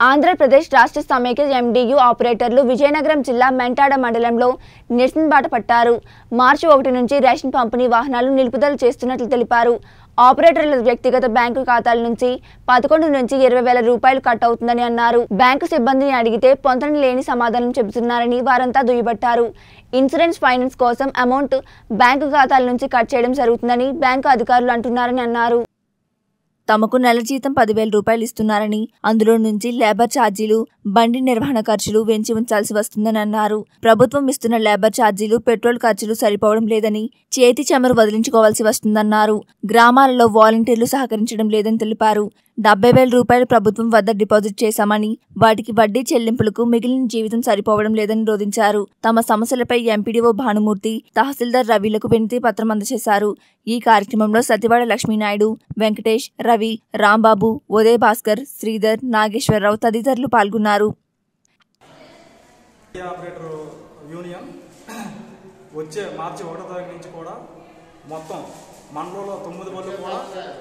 ఆంధ్రప్రదేశ్ రాష్ట్ర సమైక్య ఎండియు ఆపరేటర్లు విజయనగరం జిల్లా మెంటాడ మండలంలో నిరసన బాట పట్టారు మార్చి ఒకటి నుంచి రేషన్ పంపిణీ వాహనాలు నిలుపుదల చేస్తున్నట్లు తెలిపారు ఆపరేటర్ల వ్యక్తిగత బ్యాంకు ఖాతాల నుంచి పదకొండు నుంచి ఇరవై వేల రూపాయలు కట్ అవుతుందని అన్నారు బ్యాంకు సిబ్బందిని అడిగితే పొంతన లేని సమాధానం చెబుతున్నారని వారంతా దుయ్యబట్టారు ఇన్సూరెన్స్ ఫైనాన్స్ కోసం అమౌంట్ బ్యాంకు ఖాతాల నుంచి కట్ చేయడం జరుగుతుందని బ్యాంకు అధికారులు అంటున్నారని అన్నారు తమకు నెల జీతం పదివేల రూపాయలు ఇస్తున్నారని అందులో నుంచి లేబర్ ఛార్జీలు బండి నిర్వహణ ఖర్చులు వెంచి ఉంచాల్సి వస్తుందని అన్నారు ప్రభుత్వం ఇస్తున్న లేబర్ ఛార్జీలు పెట్రోల్ ఖర్చులు సరిపోవడం లేదని చేతి చెమరు వదిలించుకోవాల్సి వస్తుందన్నారు గ్రామాలలో వాలంటీర్లు సహకరించడం లేదని తెలిపారు డెబ్బై వేల రూపాయలు ప్రభుత్వం వద్ద డిపాజిట్ చేశామని వాటికి వడ్డీ చెల్లింపులకు మిగిలిన జీవితం సరిపోవడం లేదని రోధించారు తమ సమస్యలపై ఎంపీడీఓ భానుమూర్తి తహసీల్దార్ రవిలకు వినతి పత్రం అందజేశారు ఈ కార్యక్రమంలో సతివాడ లక్ష్మీనాయుడు వెంకటేష్ రవి రాంబాబు ఉదయ్ భాస్కర్ శ్రీధర్ నాగేశ్వరరావు తదితరులు పాల్గొన్నారు ఈ ఆపరేటర్ యూనియన్ వచ్చే మార్చి ఒకటో తారీఖు నుంచి కూడా మొత్తం మండలంలో తొమ్మిది బళ్ళు కూడా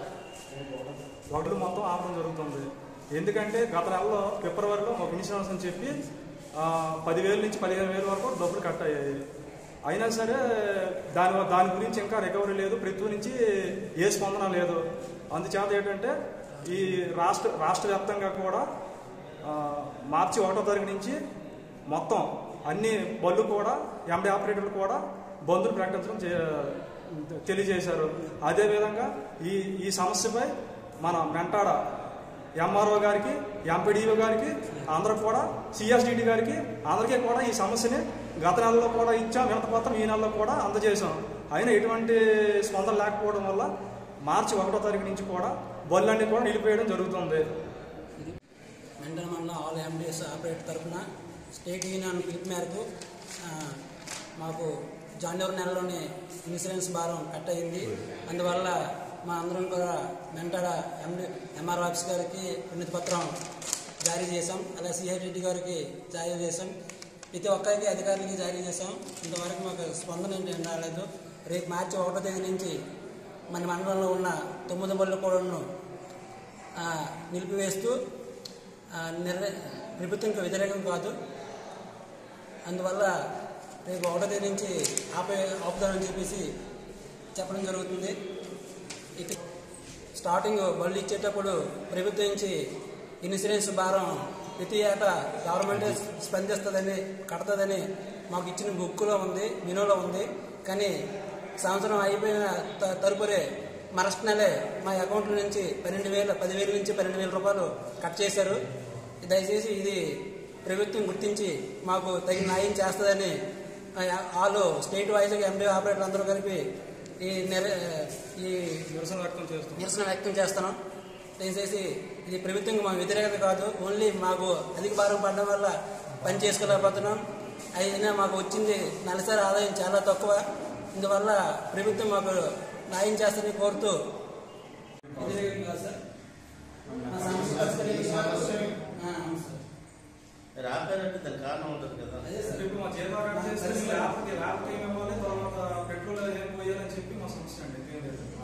ఒకటి మొత్తం ఆపడం జరుగుతుంది ఎందుకంటే గత నెలలో ఫిబ్రవరిలో మాకు ఇన్సూరెన్స్ అని చెప్పి ఆ, పదివేల నుంచి పదిహేను వేల వరకు డబ్బులు కట్ అయ్యాయి అయినా సరే దాని దాని గురించి ఇంకా రికవరీ లేదు ప్రతి నుంచి ఏ స్పందన లేదు అందుచేత ఏంటంటే ఈ రాష్ట్ర రాష్ట్ర వ్యాప్తంగా కూడా ఆ, మార్చి ఒకటో తారీఖు నుంచి మొత్తం అన్ని బళ్ళు కూడా ఎండి ఆపరేటర్లు కూడా బంధులు ప్రకటించడం చే- తెలియజేశారు అదేవిధంగా ఈ ఈ సమస్యపై మన మెంటాడ ఎంఆర్ఓ గారికి ఎంపీడీఓ గారికి అందరూ కూడా సిఎస్డిటి గారికి అందరికీ కూడా ఈ సమస్యని గత నెలలో కూడా ఇచ్చాం వినతపత్రం ఈ నెలలో కూడా అందజేశాం అయినా ఎటువంటి స్పందన లేకపోవడం వల్ల మార్చి ఒకటో తారీఖు నుంచి కూడా బళ్ళన్నీ కూడా నిలిపేయడం జరుగుతుంది మెంటల్ మండలం ఆల్ ఎండిఎస్ ఆపరేటర్ తరఫున స్టేట్ యూనియన్ పిలుపు మేరకు ఆ, మాకు జనవరి నెలలోనే ఇన్సూరెన్స్ భారం కట్ అయింది అందువల్ల మా అందరం కూడా మెంటాడ ఎండి ఎంఆర్ ఆఫీస్ గారికి వినతి పత్రం జారీ చేశాం అలా సిఐటి గారికి జారీ చేశాం ప్రతి ఒక్కరికి అధికారులకి జారీ చేశాం ఇంతవరకు మాకు స్పందన ఏంటి రాలేదు రేపు మార్చి ఒకటో తేదీ నుంచి మన మండలంలో ఉన్న తొమ్మిది బళ్ళు కూడాను ఆ, నిలిపివేస్తూ ఆ, నిర్ణ ప్రభుత్వంకి వ్యతిరేకం కాదు అందువల్ల రేపు ఒకటో తేదీ నుంచి ఆపే ఆపుదామని చెప్పేసి చెప్పడం జరుగుతుంది ఇక స్టార్టింగ్ బళ్ళు ఇచ్చేటప్పుడు ప్రభుత్వం నుంచి ఇన్సూరెన్స్ భారం ప్రతి ఏటా గవర్నమెంట్ స్పందిస్తుందని కడుతుందని మాకు ఇచ్చిన బుక్లో ఉంది మెనూలో ఉంది కానీ సంవత్సరం అయిపోయిన త- తదుపరి మరస్ట్ నెలే మా అకౌంట్ నుంచి పన్నెండు వేల పదివేల నుంచి పన్నెండు వేల రూపాయలు కట్ చేశారు దయచేసి ఇది ప్రభుత్వం గుర్తించి మాకు తగిన న్యాయం చేస్తుందని వాళ్ళు స్టేట్ వైజ్గా ఎంబీ ఆపరేటర్ అందరూ కలిపి ఈ నెర ఈ నిరసన వ్యక్తం చేస్తాం నిరసన వ్యక్తం చేస్తున్నాం దయచేసి ఇది ప్రభుత్వంకి మా వ్యతిరేకత కాదు ఓన్లీ మాకు అధిక భారం పడడం వల్ల పని చేసుకోలేకపోతున్నాం అయినా మాకు వచ్చింది నెలసరి ఆదాయం చాలా తక్కువ ఇందువల్ల ప్రభుత్వం మాకు న్యాయం చేస్తుందని కోరుతూ వ్యతిరేకం కాదు సార్. మా సమస్య పరిష్కరించడానికి- ఆ, అవును సార్. మీరు ఆపారంటే దానికి కారణం ఉంటుంది కదా అదే సార్ ఇప్పుడు మా జీతాలు కట్ చేస్తే ల్యాబ్కి ల్యాబ్కి ఏమి ఇవ్వాలి తర్వాత పెట్రోల్ ఏం పోయాలని చెప్పి మా సమస్య అండి